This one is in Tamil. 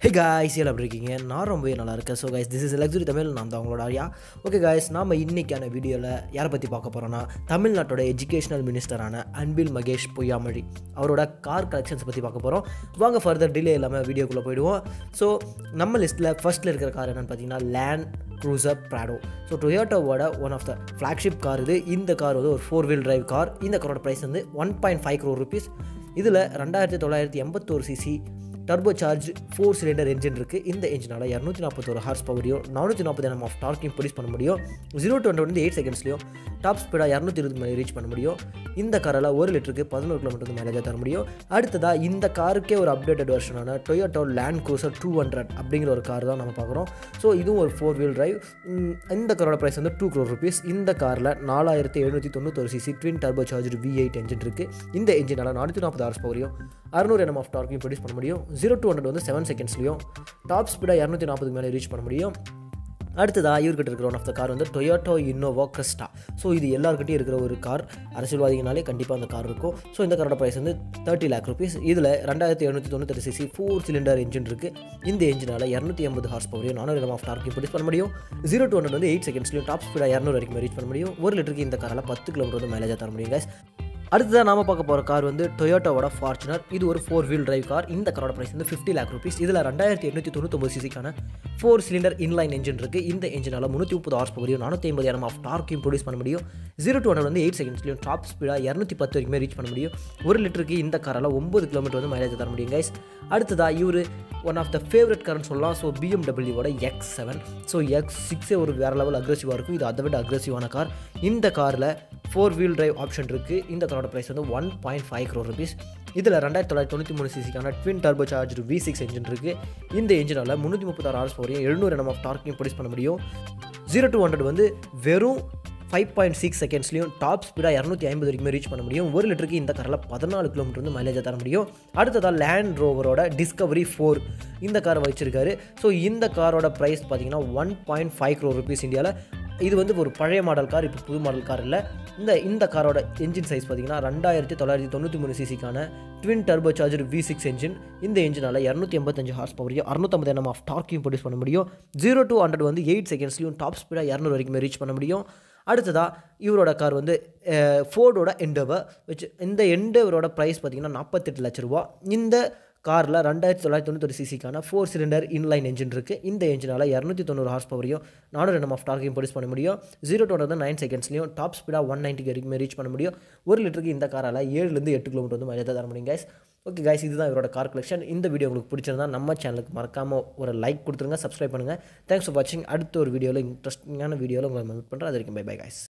ஹே காய்ஸ் எல்லாம் எப்படி இருக்கீங்க நான் ரொம்பவே நல்லா இருக்கேன் so guys this is luxury Tamil நான் தான் அவங்களோட ஆரியா ஓகே காய்ஸ் நாம் இன்னைக்கான வீடியோவில் யாரை பற்றி பார்க்க போகிறோன்னா தமிழ்நாட்டோட எஜுகேஷனல் மினிஸ்டரான அன்பில் மகேஷ் பொய்யாமொழி அவரோட கார் கலெக்ஷன்ஸ் பற்றி பார்க்க போகிறோம் வாங்க ஃபர்தர் டிலே இல்லாமல் வீடியோக்குள்ளே போயிடுவோம் ஸோ நம்ம லிஸ்ட்டில் ஃபர்ஸ்ட்டில் இருக்கிற கார் என்னென்னு பார்த்தீங்கன்னா லேண்ட் க்ரூசர் ப்ராடோ ஸோ டொயோட்டோவோட one of the flagship car இது இந்த கார் வந்து ஒரு ஃபோர் வீல் டிரைவ் கார் இந்த காரோட ப்ரைஸ் வந்து one point five crore rupees இதில் ரெண்டாயிரத்தி தொள்ளாயிரத்தி எண்பத்தோரு CC turbo charge four cylinder engine இருக்குது இந்த என்ஜினால் இரநூத்தி நாற்பத்தோரு ஹார்ஸ் பவரையும் நானூற்றி நாற்பது எம் ஆஃப் டார்க்கையும் ப்ரொடியூஸ் பண்ண முடியும் ஜீரோ டு வந்து எயிட் செகண்ட்ஸ்லையும் டாப் ஸ்பீடாக இரநூத்தி இருபது மேலே ரீச் பண்ண முடியும் இந்த காரால் ஒரு லிட்டருக்கு பதினோரு கிலோமீட்டருக்கு மேலே தர முடியும் அடுத்ததாக இந்த காருக்கே ஒரு அப்டேட்டட் வெர்ஷனான Toyota Land Cruiser two hundred அப்படிங்கிற ஒரு கார் தான் நம்ம பார்க்குறோம் ஸோ இதுவும் ஒரு ஃபோர் வீல் டிரைவ் இந்த காரோட ப்ரைஸ் வந்து டூ க்ரோர் ருபீஸ் இந்த காரில் நாலாயிரத்தி எழுநூற்றி தொண்ணூத்தொரு CC twin turbo charge V eight engine இருக்குது இந்த என்ஜினால் நானூற்றி நாற்பது ஹார்ஸ் பவரையும் அறுநூறு எம் ஆஃப் டார்க்கையும் ப்ரொடியூஸ் பண்ண முடியும் ஜீரோ டூ ஹண்ட்ரட் வந்து செவன் செகண்ட்ஸ்லையும் டாப் ஸ்பீடாக இரநூத்தி நாற்பதுக்கு மேலே ரீச் பண்ண முடியும் அடுத்ததாக இவர்கிட்ட இருக்கிற ஒன் ஆஃப் த கார் வந்து டொயோட்டோ இன்னோவா கிறிஸ்டா ஸோ இது எல்லாருக்கிட்டையும் இருக்கிற ஒரு கார் அரசியல்வாதிகனாலே கண்டிப்பாக அந்த கார் இருக்கும் ஸோ இந்த காரோட ப்ரைஸ் வந்து தேர்ட்டி லேக் ருபீஸ் இதில் ரெண்டாயிரத்தி எழுநூற்றி தொண்ணூற்றி சிசி ஃபோர் சிலிண்டர் என்ஜின் இருக்குது இந்த என்ஜினால் இரநூத்தி எண்பது ஹார்ஸ் பவரையும் நானூறு ஆஃப் டார்க்கையும் ப்ரொடியூஸ் பண்ண முடியும் ஜீரோ டூ ஹண்ட்ரட் வந்து எயிட் செகண்ட்ஸ்லையும் டாப் ஸ்பீடாக இரநூறு வரைக்கும் ரீச் பண்ண முடியும் ஒரு லிட்டருக்கு இந்த காரால் பத்து கிலோமீட்டர் வந்து மேலேஜாக தர முடியும் guys. அடுத்ததாக நாம பார்க்க போகிற கார் வந்து டொயோட்டோவோட ஃபார்ச்சுனர் இது ஒரு ஃபோர் வீல் டிரைவ் கார் இந்த காரோட ப்ரைஸ் வந்து ஃபிஃப்டி லேக் ருபீஸ் இதில் ரெண்டாயிரத்தி எண்ணூற்றி தொண்ணூத்தொம்பது சிசிக்கான ஃபோர் சிலிண்டர் இன்லைன் என்ஜின் இருக்குது இந்த என்ஜினால் முந்நூற்றி முப்பது ஹார்ஸ் பவரையும் நானூற்றி ஐம்பது எம் ஆஃப் டார்க்கையும் ப்ரொடியூஸ் பண்ண முடியும் ஜீரோ டூ ஹண்ட்ரட் வந்து எயிட் செகண்ட்ஸ்லையும் டாப் ஸ்பீடாக இரநூத்தி பத்து வரைக்குமே ரீச் பண்ண முடியும் ஒரு லிட்டருக்கு இந்த காரால் ஒம்பது கிலோமீட்டர் வந்து மைலேஜ் தர முடியும் கைஸ் அடுத்ததாக இவர் ஒன் ஆஃப் த ஃபேவரட் கார்னு சொல்லலாம் ஸோ பிஎம்டபிள்யூவோட எக்ஸ் செவன் ஸோ எக்ஸ் சிக்ஸே ஒரு வேறு லெவல் அக்ரெசிவாக இருக்கும் இது அதை விட அக்ரெசிவான கார் இந்த காரில் ஃபோர் வீல் டிரைவ் ஆப்ஷன் இருக்குது இந்த காரோட ப்ரைஸ் வந்து one point five crore rupees இதில் ரெண்டாயிரத்தி தொள்ளாயிரத்தி தொண்ணூற்றி மூணு சிசிக்கான twin turbo charge V six engine இருக்குது இந்த என்ஜினால் முந்நூற்றி முப்பத்தாறு ஹார்ஸ் பவரையும் எழுநூறு எம் ஆஃப் டார்க்கையும் ப்ரொடியூஸ் பண்ண முடியும் ஜீரோ டூ ஹண்ட்ரட் வந்து வெறும் ஃபைவ் பாயிண்ட் சிக்ஸ் செகண்ட்ஸ்லையும் டாப் ஸ்பீடாக இரநூத்தி ஐம்பது வரைக்குமே ரீச் பண்ண முடியும் ஒரு லிட்டருக்கு இந்த காரில் பதினாலு கிலோமீட்டர் வந்து மைலேஜ் தர முடியும் அடுத்ததாக லேண்ட் ரோவரோட டிஸ்கவரி ஃபோர் இந்த காரை வச்சிருக்காரு ஸோ இந்த காரோட ப்ரைஸ் பார்த்தீங்கன்னா one point five crore rupees இந்தியாவில் இது வந்து ஒரு பழைய மாடல் கார் இப்போ புது மாடல் கார் இல்லை இந்த இந்த காரோட என்ஜின் சைஸ் பார்த்தீங்கன்னா ரெண்டாயிரத்தி தொள்ளாயிரத்தி தொண்ணூற்றி மூணு சிசிக்கான twin turbo charger V six engine இந்த என்ஜினால் இரநூத்தி எண்பத்தஞ்சு ஹார்ஸ் பவரையும் அறுநூத்தம்பது எண்ணம் ஆஃப் டார்க்கையும் ப்ரொடியூஸ் பண்ண முடியும் ஜீரோ டூ ஹண்ட்ரட் வந்து எயிட் செகண்ட்ஸ்லையும் டாப் ஸ்பீடாக இரநூறு வரைக்குமே ரீச் பண்ண முடியும் அடுத்ததாக இவரோட கார் வந்து ஃபோர்டோட எண்டவர் வச்சு இந்த எண்டவரோட ப்ரைஸ் பார்த்தீங்கன்னா நாற்பத்தெட்டு லட்ச ரூபா இந்த காரில் ரெண்டாயிரத்தி தொள்ளாயிரத்தி தொண்ணூற்றி சிசிக்கான ஃபோர் சிலிண்டர் இன்லைன் என்ஜின் இருக்குது இந்த என்ஜினால் இரநூத்தி தொண்ணூறு ஹார்ஸ் பவரையும் நானூறு எண்ணம் ஆஃப் டார்க்கையும் ப்ரொடியூஸ் பண்ண முடியும் ஜீரோ டூ வந்து நைன் செகண்ட்ஸ்லையும் டாப் ஸ்பீடாக ஒன் நைன்ட்டி வரைக்கும் ரீச் பண்ண முடியும் ஒரு லிட்டருக்கு இந்த காரால் ஏழுலேருந்து எட்டு கிலோமீட்டர் வந்து மைலேஜ் தர முடியும் கைஸ் ஓகே கைஸ் இதுதான் இவரோட கார் கலெக்ஷன் இந்த வீடியோ உங்களுக்கு பிடிச்சிருந்தா நம்ம சேனலுக்கு மறக்காமல் ஒரு லைக் கொடுத்துருங்க சப்ஸ்கிரைப் பண்ணுங்கள் தேங்க்ஸ் ஃபார் வாட்சிங் அடுத்த ஒரு வீடியோவில் இன்ட்ரெஸ்டிங்கான வீடியோவில் உங்களை மீட் பண்ணுறேன் அது வரைக்கும் பை பை கைஸ்